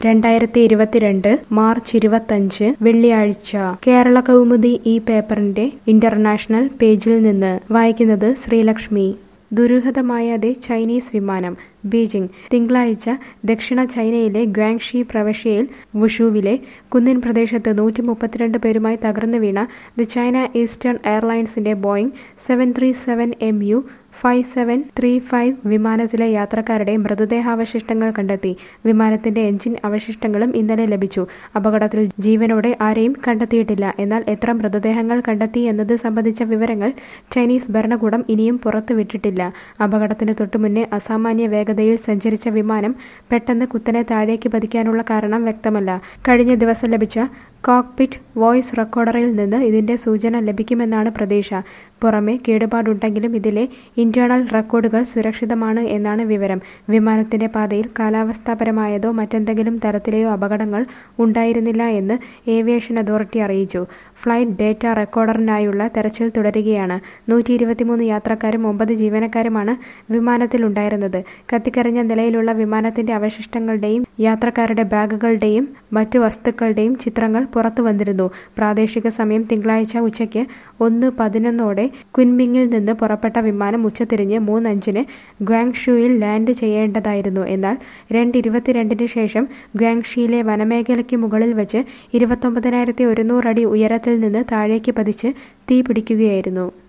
രണ്ടായിരത്തി ഇരുപത്തിരണ്ട് മാർച്ച് ഇരുപത്തഞ്ച് വെള്ളിയാഴ്ച കേരള കൗമുദി ഈ പേപ്പറിന്റെ ഇന്റർനാഷണൽ പേജിൽ നിന്ന് വായിക്കുന്നത് ശ്രീലക്ഷ്മി ദുരൂഹതമായാതെ ചൈനീസ് വിമാനം ബീജിംഗ് തിങ്കളാഴ്ച ദക്ഷിണ ചൈനയിലെ ഗ്വാങ്ഷി പ്രവിശ്യയിൽ വുഷുവിലെ കുന്നിൻ പ്രദേശത്ത് നൂറ്റി മുപ്പത്തിരണ്ട് പേരുമായി തകർന്നു വീണ ദി ചൈന ഈസ്റ്റേൺ എയർലൈൻസിന്റെ Boeing seven three seven M U five seven three five വിമാനത്തിലെ യാത്രക്കാരുടെ മൃതദേഹാവശിഷ്ടങ്ങൾ കണ്ടെത്തി വിമാനത്തിന്റെ എഞ്ചിൻ അവശിഷ്ടങ്ങളും ഇന്നലെ ലഭിച്ചു അപകടത്തിൽ ജീവനോടെ ആരെയും കണ്ടെത്തിയിട്ടില്ല എന്നാൽ എത്ര മൃതദേഹങ്ങൾ കണ്ടെത്തി എന്നത് സംബന്ധിച്ച വിവരങ്ങൾ ചൈനീസ് ഭരണകൂടം ഇനിയും പുറത്തുവിട്ടിട്ടില്ല അപകടത്തിന് തൊട്ടുമുന്നേ അസാമാന്യ വേഗതയിൽ സഞ്ചരിച്ച വിമാനം പെട്ടെന്ന് കുത്തനെ താഴേക്ക് പതിക്കാനുള്ള കാരണം വ്യക്തമല്ല കഴിഞ്ഞ ദിവസം ലഭിച്ച കോക്പിറ്റ് വോയിസ് റെക്കോർഡറിൽ നിന്ന് ഇതിന്റെ സൂചന ലഭിക്കുമെന്നാണ് പ്രതീക്ഷ പുറമെ കേടുപാടുണ്ടെങ്കിലും ഇതിലെ ഇന്റേണൽ റെക്കോർഡുകൾ സുരക്ഷിതമാണ് എന്നാണ് വിവരം വിമാനത്തിന്റെ പാതയിൽ കാലാവസ്ഥാപരമായതോ മറ്റെന്തെങ്കിലും തരത്തിലെയോ അപകടങ്ങൾ ഉണ്ടായിരുന്നില്ല എന്ന് ഏവിയേഷൻ അതോറിറ്റി അറിയിച്ചു ഫ്ലൈറ്റ് ഡേറ്റ റെക്കോർഡറിനായുള്ള തെരച്ചിൽ തുടരുകയാണ് നൂറ്റി ഇരുപത്തിമൂന്ന് യാത്രക്കാരും ഒമ്പത് ജീവനക്കാരുമാണ് വിമാനത്തിലുണ്ടായിരുന്നത് കത്തിക്കറിഞ്ഞ നിലയിലുള്ള വിമാനത്തിന്റെ അവശിഷ്ടങ്ങളുടെയും യാത്രക്കാരുടെ ബാഗുകളുടെയും മറ്റു വസ്തുക്കളുടെയും ചിത്രങ്ങൾ പുറത്തു വന്നിരുന്നു പ്രാദേശിക സമയം തിങ്കളാഴ്ച ഉച്ചയ്ക്ക് ഒന്ന് പതിനൊന്നോടെ കുൻമിങ്ങിൽ നിന്ന് പുറപ്പെട്ട വിമാനം ഉച്ചതിരിഞ്ഞ് മൂന്നഞ്ചിന് ഗ്വാങ്ഷുയിൽ ലാൻഡ് ചെയ്യേണ്ടതായിരുന്നു എന്നാൽ രണ്ട് ഇരുപത്തിരണ്ടിന് ശേഷം ഗ്വാങ്ഷിയിലെ വനമേഖലയ്ക്ക് മുകളിൽ വെച്ച് ഇരുപത്തൊമ്പതിനായിരത്തി ഒരുന്നൂറ് അടി ഉയരത്തിൽ നിന്ന് താഴേക്ക് പതിച്ച് തീ പിടിക്കുകയായിരുന്നു